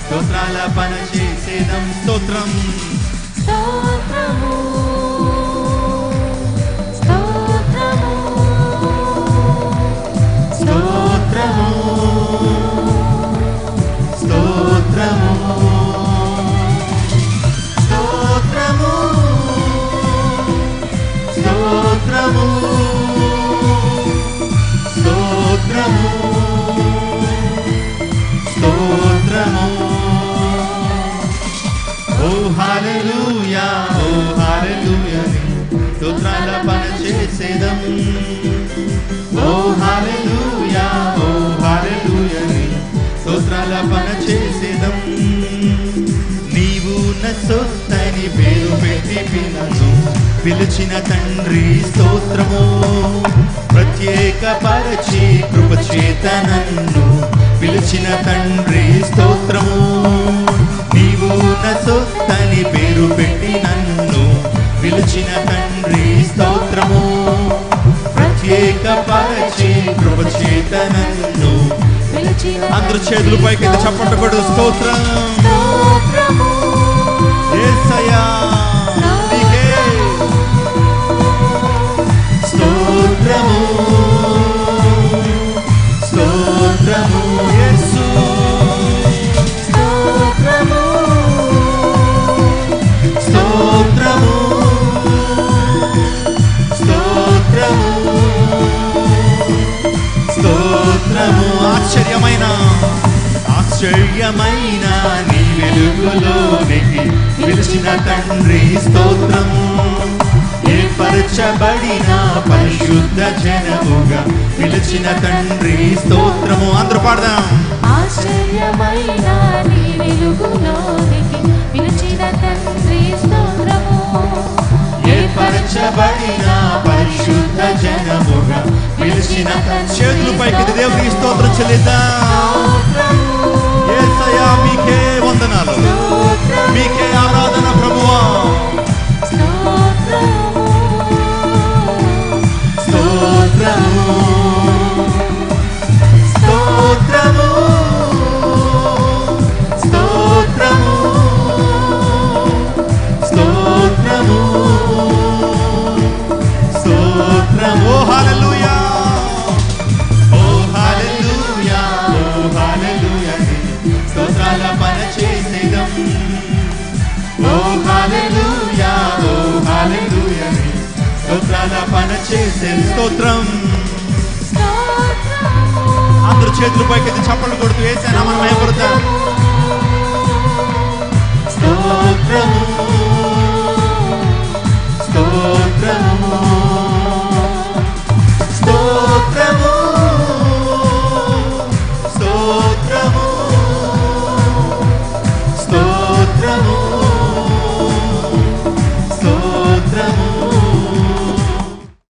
స్తోత్రాల పన చేసేదం స్తోత్రం స్తోత్రము స్తోత్రము స్తోత్రము స్తోత్రము స్తోత్రము స్తోత్రము స్తోత్రము స్తోత్రము ఓ హల్లెలూయా ఓ హల్లెలూయా స్తోత్రాల పన చేసేదం ఓ హల్లెలూయా ఓ హల్లెలూయా స్తోత్రాల పన చేసేదం నీవు నా సొత్తని పేరు పెట్టి పిలను పిలిచిన తండ్రి స్తోత్రము ప్రత్యేక పరచి కృప చేత నన్ను పిలిచిన తండ్రి స్తోత్రము నీవు నా సొత్తని పేరు పెట్టి నన్ను పిలిచిన తండ్రి స్తోత్రము ప్రత్యేక పరచి కృప చేత నన్ను పిలిచిన అందరు చేతులు పైకి చప్పట్టకూడదు స్తోత్రం స్తోత్రము యేసయ్యా నీకే స్తోత్రము స్తోత్రము యేసు స్తోత్రము స్తోత్రము స్తోత్రము స్తోత్రము ఆశ్చర్యమైన ఆశ్చర్యమైన నీ వెలుగులోనికి పిలిచిన తండ్రి స్తోత్రం ఏర్పరచబడిన పరిశుద్ధ జనముగా పిలిచిన తండ్రి స్తోత్రము అందరూ పాడదాం ఆశ్చర్యమైన నీ వెలుగులోనికి పిలిచిన తండ్రి స్తోత్రము ఏర్పరచబడిన పరిశుద్ధ జనముగా పిలిచిన చేతులు పైకి దేవునికి స్తోత్రం చెల్లిద్దాం యేసయ్యా మీకే వందనాలు మీకే ఆరాధన ప్రభువా స్తోత్రము స్తోత్రము స్తోత్రము స్తోత్రము స్తోత్రము ఓ హల్లెలూయా ఓ హల్లెలూయా ఓ హల్లెలూయా స్తోత్రాల పన చేసేదం ఓ హల్లెలూయా ఓ హల్లెలూయా స్తోత్రాల పన చేసే స్తోత్రం అందరూ చేతులు పైకి చప్పట్లు కొడుతూ వేసాను మనం భయపడతాం స్తోత్రము